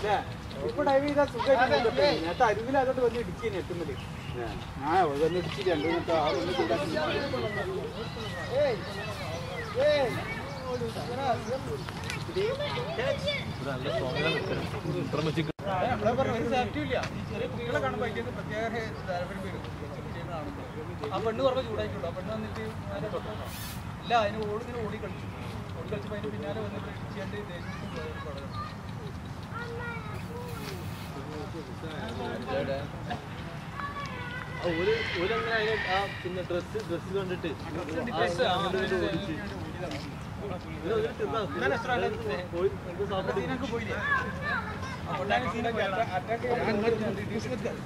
ഇപ്പൊ ഡൈവ് ചെയ്താൽ സുഖമായിട്ട് നേരത്തെ അരുവിലായതുകൊണ്ട് വന്ന് ഇടിച്ചു എത്തുന്നത് ആ വന്ന് ഇടിച്ച് രണ്ടു മിനിറ്റ് ആ ഒന്ന് ചൂടാക്കി കുട്ടികളെ കാണുമ്പോൾ അതിന്റെ പ്രത്യേക താല്പര്യം വരും ആ പെണ്ണ് പറഞ്ഞ ചൂടാക്കിയുള്ളൂ ആ പെണ്ണ് വന്നിട്ട് അതിനെ തൊട്ടോ ഇല്ല അതിന് ഓടിങ്ങനെ ഓടി കളിച്ചു ഓടി കളിച്ചപ്പോൾ അതിന്റെ പിന്നാലെ വന്നിട്ട് ഇടിച്ചാണ്ട് ദേഷ്യം പോയത് ഒരു ഒരങ്ങനെ അതിനെ ആ പിന്നെ ഡ്രസ് ഡ്രസ് കണ്ടിട്ട് ഇതിനൊക്കെ പോയില്ലേ അതുകൊണ്ടാണ് സീനൊക്കെ അറ്റാക്ക് ചെയ്യാൻ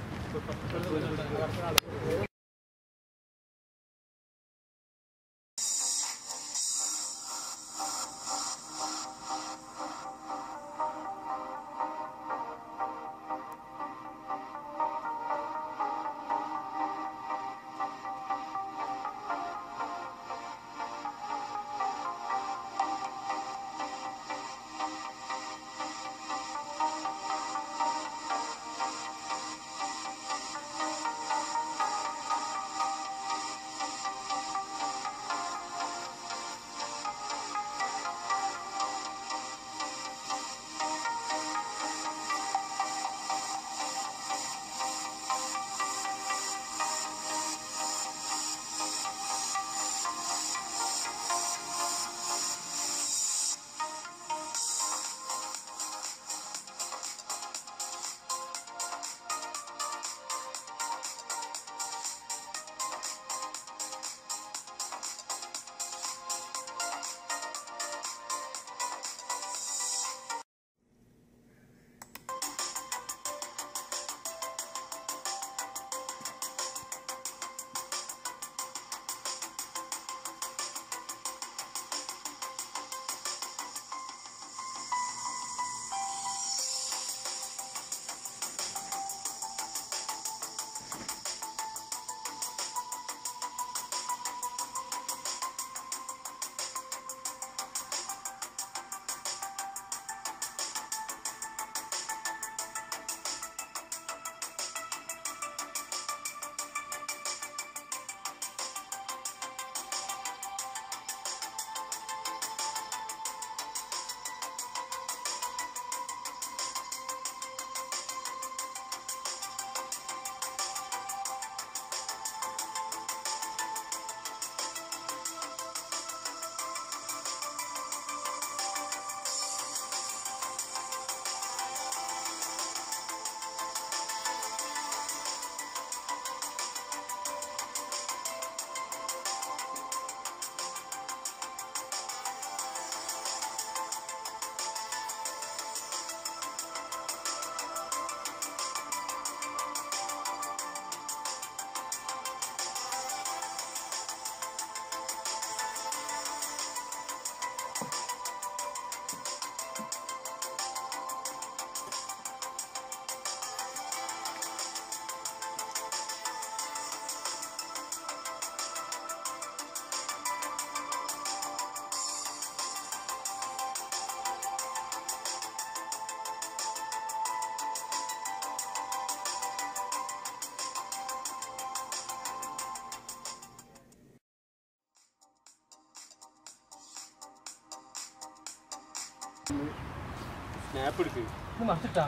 സ്നാപ്പ് എടുക്ക് ഇത് മറിച്ചിട്ടാ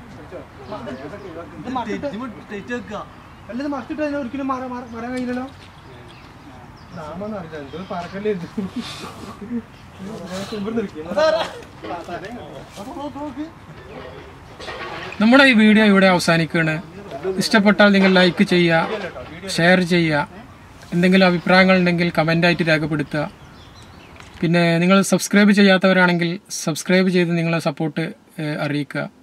അല്ല ഇത് മറിച്ചിട്ട് അതിനെ ഒരിക്കലും മാറാൻ മാറാൻ കഴിയില്ലല്ലോ നാമെന്ന് അറിയില്ല എന്തോ പറക്കല്ലേ നമ്മുടെ ഈ വീഡിയോ ഇവിടെ അവസാനിക്കുകയാണ് ഇഷ്ടപ്പെട്ടാൽ നിങ്ങൾ ലൈക്ക് ചെയ്യുക ഷെയർ ചെയ്യുക എന്തെങ്കിലും അഭിപ്രായങ്ങൾ ഉണ്ടെങ്കിൽ കമൻ്റായിട്ട് രേഖപ്പെടുത്തുക പിന്നെ നിങ്ങൾ സബ്സ്ക്രൈബ് ചെയ്യാത്തവരാണെങ്കിൽ സബ്സ്ക്രൈബ് ചെയ്ത് നിങ്ങളെ സപ്പോർട്ട് അറിയിക്കുക